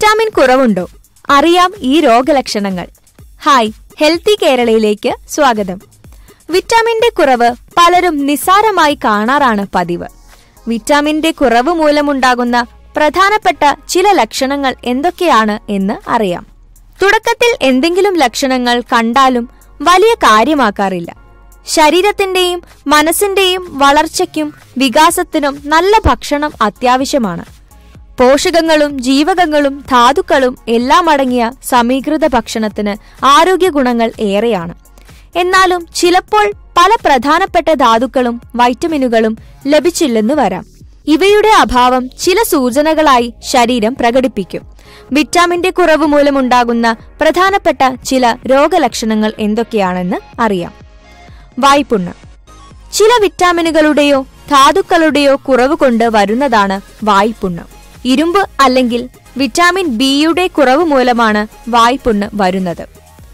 vitamin കുറവുണ്ടോ അറിയാം ഈ രോഗലക്ഷണങ്ങൾ ഹായ് ഹെൽത്തി കേരളയിലേക്ക് സ്വാഗതം വിറ്റാമിന്റെ കുറവ് പലരും നിസ്സാരമായി കാണാറാണ് പതിവ് വിറ്റാമിന്റെ കുറവ് മൂലമുണ്ടാകുന്ന പ്രധാനപ്പെട്ട ചില ലക്ഷണങ്ങൾ എന്തൊക്കെയാണ് എന്ന് അറിയാം തുടക്കത്തിൽ എന്തെങ്കിലും ലക്ഷണങ്ങൾ കണ്ടാലും വലിയ കാര്യമാക്കാറില്ല ശരീരത്തിന്റെയും മനസ്സിന്റെയും വളർച്ചയ്ക്കും വികാസത്തിനും നല്ല ഭക്ഷണം അത്യാവശ്യമാണ് പോഷകങ്ങളും ജീവകങ്ങളും ധാതുക്കളും എല്ലാം അടങ്ങിയ സമീകൃത ഭക്ഷണത്തിന് ആരോഗ്യ ഗുണങ്ങൾ ഏറെയാണ് എന്നാലും ചിലപ്പോൾ പല പ്രധാനപ്പെട്ട ധാതുക്കളും വൈറ്റമിനുകളും ലഭിച്ചില്ലെന്ന് വരാം ഇവയുടെ അഭാവം ചില സൂചനകളായി ശരീരം പ്രകടിപ്പിക്കും വിറ്റാമിന്റെ കുറവ് മൂലമുണ്ടാകുന്ന പ്രധാനപ്പെട്ട ചില രോഗലക്ഷണങ്ങൾ എന്തൊക്കെയാണെന്ന് അറിയാം വായ്പുണ്ണ് ചില വിറ്റാമിനുകളുടെയോ ധാതുക്കളുടെയോ കുറവ് കൊണ്ട് വരുന്നതാണ് വായ്പുണ്ണ് ഇരുമ്പ് അല്ലെങ്കിൽ വിറ്റാമിൻ ബിയുടെ കുറവ് മൂലമാണ് വായ്പുണ്ണ് വരുന്നത്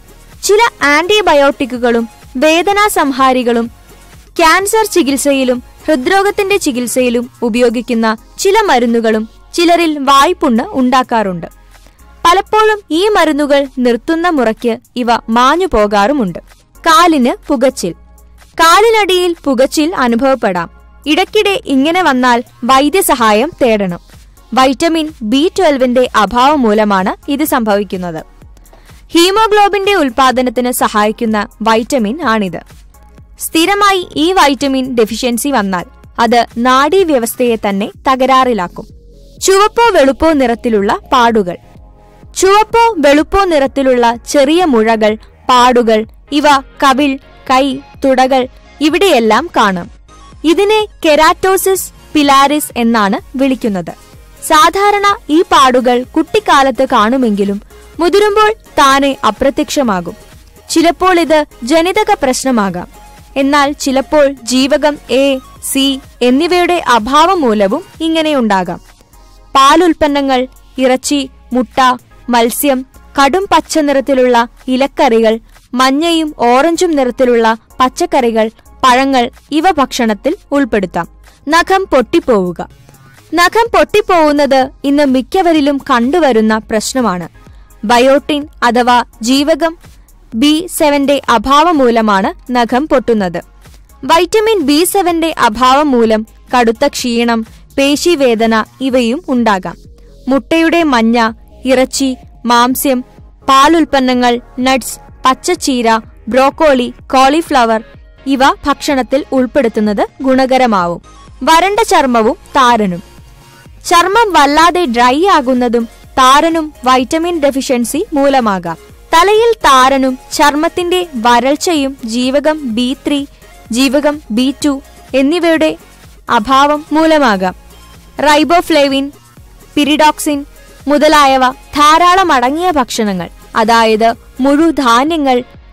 ചില ആന്റിബയോട്ടിക്കുകളും വേദനാ സംഹാരികളും ക്യാൻസർ ചികിത്സയിലും ഹൃദ്രോഗത്തിന്റെ ചികിത്സയിലും ഉപയോഗിക്കുന്ന ചില മരുന്നുകളും ചിലരിൽ വായ്പുണ്ണ് ഉണ്ടാക്കാറുണ്ട് പലപ്പോഴും ഈ മരുന്നുകൾ നിർത്തുന്ന മുറയ്ക്ക് ഇവ മാഞ്ഞു പോകാറുമുണ്ട് കാലിന് പുകച്ചിൽ കാലിനടിയിൽ പുകച്ചിൽ അനുഭവപ്പെടാം ഇടയ്ക്കിടെ ഇങ്ങനെ വന്നാൽ വൈദ്യസഹായം തേടണം വൈറ്റമിൻ ബി ട്വൽവിന്റെ അഭാവം മൂലമാണ് ഇത് സംഭവിക്കുന്നത് ഹീമോഗ്ലോബിന്റെ ഉൽപാദനത്തിന് സഹായിക്കുന്ന വൈറ്റമിൻ ആണിത് സ്ഥിരമായി ഈ വൈറ്റമിൻ ഡെഫിഷ്യൻസി വന്നാൽ അത് നാഡീവ്യവസ്ഥയെ തന്നെ തകരാറിലാക്കും ചുവപ്പോ വെളുപ്പോ നിറത്തിലുള്ള പാടുകൾ ചുവപ്പോ വെളുപ്പോ നിറത്തിലുള്ള ചെറിയ മുഴകൾ പാടുകൾ ഇവ കവിൾ കൈ തുടകൾ ഇവിടെയെല്ലാം കാണാം ഇതിനെ കെരാറ്റോസിസ് പിലാരിസ് എന്നാണ് വിളിക്കുന്നത് സാധാരണ ഈ പാടുകൾ കുട്ടിക്കാലത്ത് കാണുമെങ്കിലും മുതിരുമ്പോൾ താനെ അപ്രത്യക്ഷമാകും ചിലപ്പോൾ ഇത് ജനിതക പ്രശ്നമാകാം എന്നാൽ ചിലപ്പോൾ ജീവകം എ സി എന്നിവയുടെ അഭാവം മൂലവും ഇങ്ങനെയുണ്ടാകാം പാലുൽപ്പന്നങ്ങൾ ഇറച്ചി മുട്ട മത്സ്യം കടും പച്ച നിറത്തിലുള്ള ഇലക്കറികൾ മഞ്ഞയും ഓറഞ്ചും നിറത്തിലുള്ള പച്ചക്കറികൾ പഴങ്ങൾ ഇവ ഭക്ഷണത്തിൽ ഉൾപ്പെടുത്താം നഖം പൊട്ടിപ്പോവുക നഖം പൊട്ടിപ്പോവുന്നത് ഇന്ന് മിക്കവരിലും കണ്ടുവരുന്ന പ്രശ്നമാണ് ബയോട്ടിൻ അഥവാ ജീവകം ബി സെവന്റെ അഭാവം മൂലമാണ് നഖം പൊട്ടുന്നത് വൈറ്റമിൻ ബി സെവന്റെ അഭാവം മൂലം കടുത്ത ക്ഷീണം പേശിവേദന ഇവയും ഉണ്ടാകാം മുട്ടയുടെ മഞ്ഞ ഇറച്ചി മാംസ്യം പാലുൽപ്പന്നങ്ങൾ നട്ട്സ് പച്ചച്ചീര ബ്രോക്കോളി കോളിഫ്ലവർ ഇവ ഭക്ഷണത്തിൽ ഉൾപ്പെടുത്തുന്നത് ഗുണകരമാവും വരണ്ട ചർമ്മവും താരനും ചർമ്മം വല്ലാതെ ഡ്രൈ ആകുന്നതും താരനും വൈറ്റമിൻ ഡെഫിഷ്യൻസി മൂലമാകാം തലയിൽ താരനും ചർമ്മത്തിന്റെ വരൾച്ചയും ജീവകം ബി ത്രീ ജീവകം ബി ടു എന്നിവയുടെ അഭാവം മൂലമാകാം റൈബോഫ്ലേവിൻ പിരിഡോക്സിൻ മുതലായവ ധാരാളം അടങ്ങിയ ഭക്ഷണങ്ങൾ അതായത് മുഴുധാന്യങ്ങൾ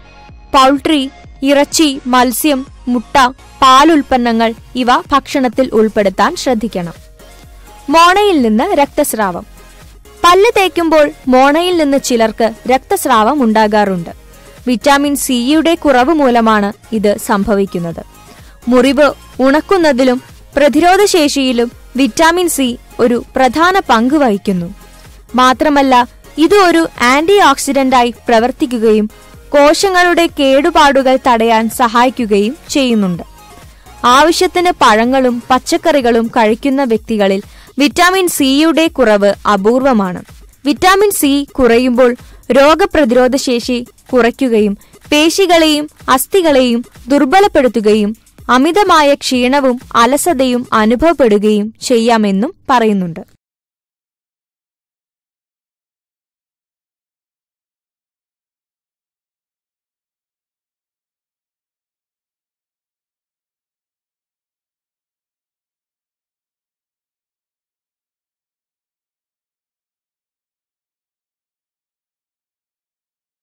പൗൾട്രി ഇറച്ചി മത്സ്യം മുട്ട പാലുൽപ്പന്നങ്ങൾ ഇവ ഭക്ഷണത്തിൽ ഉൾപ്പെടുത്താൻ ശ്രദ്ധിക്കണം മോണയിൽ നിന്ന് രക്തസ്രാവം പല്ല് തേക്കുമ്പോൾ മോണയിൽ നിന്ന് ചിലർക്ക് രക്തസ്രാവം ഉണ്ടാകാറുണ്ട് വിറ്റാമിൻ സിയുടെ കുറവ് മൂലമാണ് ഇത് സംഭവിക്കുന്നത് മുറിവ് ഉണക്കുന്നതിലും പ്രതിരോധശേഷിയിലും വിറ്റാമിൻ സി ഒരു പ്രധാന പങ്ക് വഹിക്കുന്നു മാത്രമല്ല ഇത് ഒരു ആന്റി ഓക്സിഡന്റായി പ്രവർത്തിക്കുകയും കോശങ്ങളുടെ കേടുപാടുകൾ തടയാൻ സഹായിക്കുകയും ചെയ്യുന്നുണ്ട് ആവശ്യത്തിന് പഴങ്ങളും പച്ചക്കറികളും കഴിക്കുന്ന വ്യക്തികളിൽ വിറ്റാമിൻ സിയുടെ കുറവ് അപൂർവമാണ് വിറ്റാമിൻ സി കുറയുമ്പോൾ രോഗപ്രതിരോധ ശേഷി കുറയ്ക്കുകയും പേശികളെയും അസ്ഥികളെയും ദുർബലപ്പെടുത്തുകയും അമിതമായ ക്ഷീണവും അലസതയും അനുഭവപ്പെടുകയും ചെയ്യാമെന്നും പറയുന്നുണ്ട്